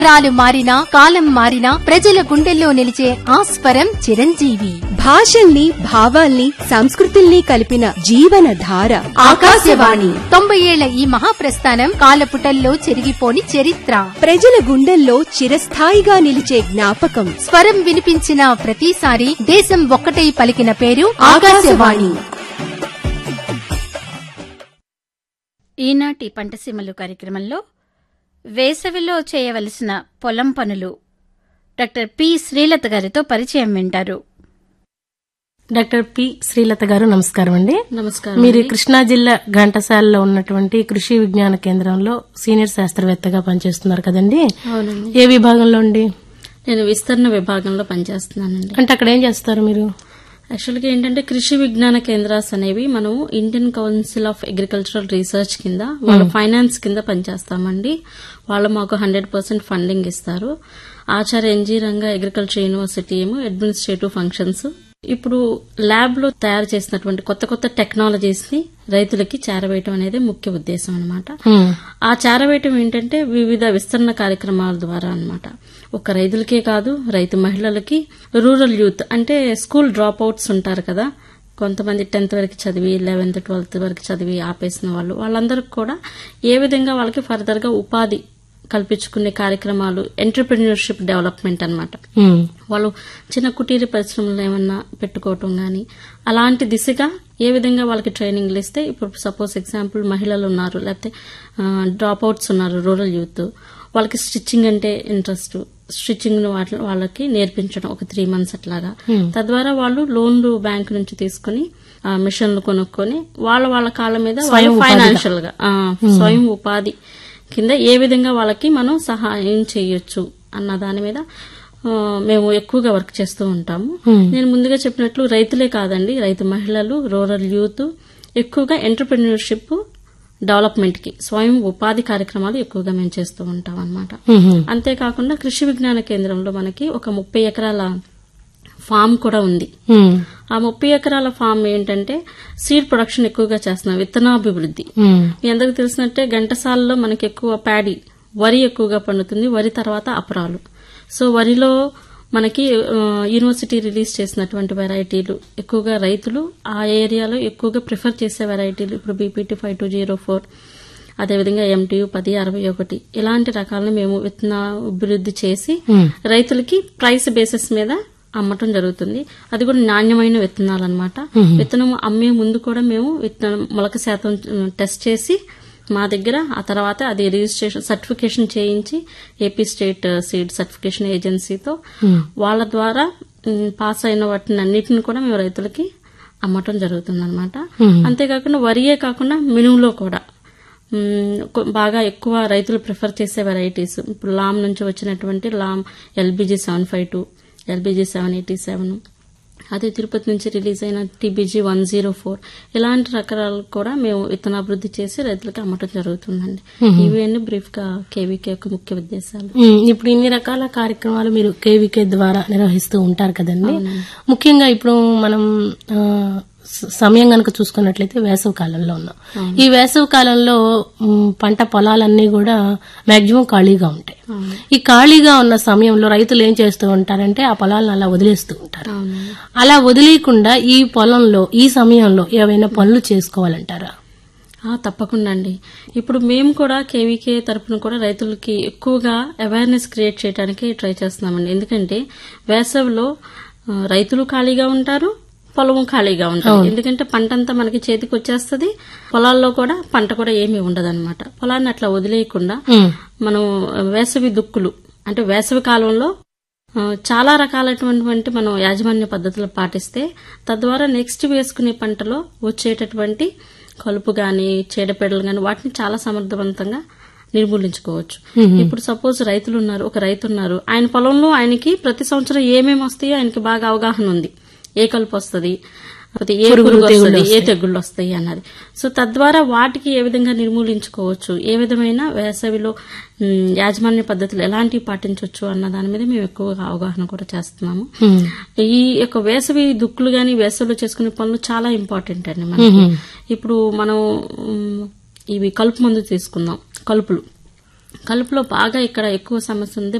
రాలు మారినా కాలం మారినా ప్రజల గుండెల్లో నిలిచే ఆస్వరం చిరంజీవి భాషల్ని భావాల్ని సంస్కృతుల్ని కలిపిన జీవన ధార ఆకాశవాణి తొంభై ఏళ్ల ఈ మహాప్రస్థానం కాలపుటల్లో చెరిగిపోని చరిత్ర ప్రజల గుండెల్లో చిరస్థాయిగా నిలిచే జ్ఞాపకం స్వరం వినిపించిన ప్రతిసారి దేశం ఒక్కటై పలికిన పేరు ఆకాశవాణి ఈనాటి పంటసీమలు కార్యక్రమంలో వేసవిలో చేయవలసిన పొలం పనులు డాక్టర్ పి శ్రీలత గారితో పరిచయం వింటారు డాక్టర్ పి శ్రీలత గారు నమస్కారం అండి నమస్కారం మీరు కృష్ణా జిల్లా ఘంటసాలలో ఉన్నటువంటి కృషి విజ్ఞాన కేంద్రంలో సీనియర్ శాస్త్రవేత్తగా పనిచేస్తున్నారు కదండి అవునండి ఏ విభాగంలో అండి నేను విస్తరణ విభాగంలో పనిచేస్తున్నానండి అంటే అక్కడ ఏం చేస్తారు మీరు యాక్చువల్గా ఏంటంటే కృషి విజ్ఞాన కేంద్రాస్ అనేవి మనం Indian council of agricultural research కింద వాళ్ళ ఫైనాన్స్ కింద పనిచేస్తామండి వాళ్ళు మాకు హండ్రెడ్ పర్సెంట్ ఫండింగ్ ఇస్తారు Acharya N G Ranga agriculture university ఏమో అడ్మినిస్ట్రేటివ్ ఫంక్షన్స్ ఇప్పుడు ల్యాబ్ లో తయారు చేసినటువంటి కొత్త కొత్త టెక్నాలజీస్ ని రైతులకి చేరవేయటం అనేది ముఖ్య ఉద్దేశం అనమాట ఆ చేరవేయటం ఏంటంటే వివిధ విస్తరణ కార్యక్రమాల ద్వారా అన్నమాట ఒక రైతులకే కాదు రైతు మహిళలకి రూరల్ యూత్ అంటే స్కూల్ డ్రాప్ అవుట్స్ ఉంటారు కదా కొంతమంది టెన్త్ వరకు చదివి లెవెన్త్ ట్వెల్త్ వరకు చదివి ఆపేసిన వాళ్ళు వాళ్ళందరికి కూడా ఏ విధంగా వాళ్ళకి ఫర్దర్ గా ఉపాధి కల్పించుకునే కార్యక్రమాలు ఎంటర్ప్రిన్యూర్షిప్ డెవలప్మెంట్ అన్నమాట ఉమ్, వాళ్ళు చిన్న కుటీర పరిశ్రమలు ఏమన్నా పెట్టుకోవటం గాని అలాంటి దిశగా ఏ విధంగా వాళ్ళకి ట్రైనింగ్లు ఇస్తే ఇప్పుడు సపోజ్ ఎగ్జాంపుల్ మహిళలు ఉన్నారు లేకపోతే డ్రాప్ అవుట్స్ ఉన్నారు రూరల్ యూత్ వాళ్ళకి స్టిచ్చింగ్ అంటే ఇంట్రెస్ట్ స్టిచ్చింగ్ వాళ్ళకి నేర్పించడం ఒక త్రీ మంత్స్ అట్లాగా తద్వారా వాళ్ళు లోన్లు బ్యాంక్ నుంచి తీసుకుని ఆ, మిషన్లు కొనుక్కొని వాళ్ళ వాళ్ళ కాళ్ళ మీద ఫైనాన్షియల్ గా ఆ, స్వయం ఉపాధి కింద ఏ విధంగా వాళ్ళకి మనం సహాయం చేయొచ్చు అన్న దాని మీద ఆ, మేము ఎక్కువగా వర్క్ చేస్తూ ఉంటాము నేను ముందుగా చెప్పినట్లు రైతులే కాదండి రైతు మహిళలు రూరల్ యూత్ ఎక్కువగా ఎంటర్ప్రిన్యూర్షిప్ డెవలప్మెంట్ కి స్వయం ఉపాధి కార్యక్రమాలు ఎక్కువగా మేము చేస్తూ ఉంటాం అనమాట ఉహు, అంతేకాకుండా కృషి విజ్ఞాన కేంద్రంలో మనకి ఒక ముప్పై ఎకరాల ఫామ్ కూడా ఉంది ఉమ్, ఆ ముప్పై ఎకరాల ఫామ్ ఏంటంటే సీడ్ ప్రొడక్షన్ ఎక్కువగా చేస్తున్నాం విత్తనాభివృద్ధి ఉమ్, మీ అందరికి తెలిసినట్టే ఘంటసాలలో మనకి ఎక్కువ ప్యాడీ వరి ఎక్కువగా పండుతుంది వరి తర్వాత అపరాలు సో వరిలో మనకి ఆ, యూనివర్సిటీ రిలీజ్ చేసినటువంటి వెరైటీలు ఎక్కువగా రైతులు ఆ ఏరియాలో ఎక్కువగా ప్రిఫర్ చేసే వెరైటీలు ఇప్పుడు B P T five two zero four అదేవిధంగా ఎంటీయు పది అరవై ఒకటి ఇలాంటి రకాలను మేము విత్తన అభివృద్ధి చేసి రైతులకి ప్రైస్ బేసిస్ మీద అమ్మటం జరుగుతుంది అది కూడా నాణ్యమైన విత్తనాలు అనమాట విత్తనం అమ్మే ముందు కూడా మేము విత్తనం మొలక శాతం ఉమ్, టెస్ట్ చేసి మా దగ్గర ఆ తర్వాత అది రిజిస్ట్రేషన్ సర్టిఫికేషన్ చేయించి ఏపీ స్టేట్ సీడ్ సర్టిఫికేషన్ ఏజెన్సీతో వాళ్ళ ద్వారా ఉమ్, పాస్ అయిన వాటిని అన్నిటిని కూడా మేము రైతులకి అమ్మటం జరుగుతుంది అనమాట అంతేకాకుండా వరియే కాకుండా మినుములో కూడా మ్మ్, కొ- బాగా ఎక్కువ రైతులు ప్రిఫర్ చేసే వెరైటీస్ ఇప్పుడు లామ్ నుంచి వచ్చినటువంటి Lam L B G seven five two L B G seven eighty seven అదే తిరుపతి నుంచి రిలీజ్ అయిన టీబీజీ వన్ జీరో ఫోర్ ఇలాంటి రకాలు కూడా మేము విత్తనాభివృద్ధి చేసి రైతులకు అమ్మటం జరుగుతుందండి ఇవి అన్ని బ్రీఫ్ గా కేవీకే యొక్క ముఖ్య ఉద్దేశాలు ఉమ్, ఇప్పుడు ఇన్ని రకాల కార్యక్రమాలు మీరు కేవీకే ద్వారా నిర్వహిస్తూ ఉంటారు కదండి ముఖ్యంగా ఇప్పుడు మనం ఆ, స- సమయం గనక చూసుకున్నట్లయితే వేసవి కాలంలో ఉన్నాం ఈ వేసవి కాలంలో ఉమ్, పంట పొలాలన్నీ కూడా మాక్సిమం ఖాళీగా ఉంటాయి ఈ ఖాళీగా ఉన్న సమయంలో రైతులు ఏం చేస్తూ ఉంటారంటే ఆ పొలాలను అలా వదిలేస్తూ ఉంటారు అలా వదిలేయకుండా ఈ పొలంలో ఈ సమయంలో ఏవైనా పనులు చేసుకోవాలంటారా ఆ, తప్పకుండా అండి ఇప్పుడు మేము కూడా కేవీకే తరపున కూడా రైతులకి ఎక్కువగా అవేర్నెస్ క్రియేట్ చేయడానికి ట్రై చేస్తున్నామండి ఎందుకంటే వేసవిలో ఆ, రైతులు ఖాళీగా ఉంటారు పొలము ఖాళీగా ఉంటుంది ఎందుకంటే పంట అంతా మనకి చేతికి వచ్చేస్తుంది పొలాల్లో కూడా పంట కూడా ఏమీ ఉండదన్నమాట పొలాన్ని అట్లా వదిలేయకుండా మనం వేసవి దుక్కులు అంటే వేసవి కాలంలో ఆ, చాలా రకాలైనటువంటి మనం యాజమాన్య పద్ధతులు పాటిస్తే తద్వారా నెక్స్ట్ వేసుకునే పంటలో వచ్చేటటువంటి కలుపు గాని చీడపీడలు గాని వాటిని చాలా సమర్థవంతంగా నిర్మూలించుకోవచ్చు ఇప్పుడు సపోజ్ రైతులు ఉన్నారు ఒక రైతు ఉన్నారు ఆయన పొలంలో ఆయనకి ప్రతి సంవత్సరం ఏమేమి వస్తాయో ఆయనకి బాగా అవగాహన ఉంది ఏ కలుపు వస్తుంది లేకపోతే ఏ పురుగు వస్తుంది ఏ తెగుళ్ళు వస్తాయి అన్నది సో తద్వారా వాటికి ఏ విధంగా నిర్మూలించుకోవచ్చు ఏ విధమైన వేసవిలో మ్, యాజమాన్య పద్ధతులు ఎలాంటివి పాటించవచ్చు అన్న దాని మీద మేము ఎక్కువగా అవగాహన కూడా చేస్తున్నాము ఈ యొక్క వేసవి దుక్కులు గాని వేసవిలో చేసుకునే పనులు చాలా ఇంపార్టెంట్ అండి మనకి ఇప్పుడు మనం మ్, ఇవి కలుపు మందు తీసుకుందాం కలుపులు కలుపులో బాగా ఇక్కడ ఎక్కువ సమస్య ఉంది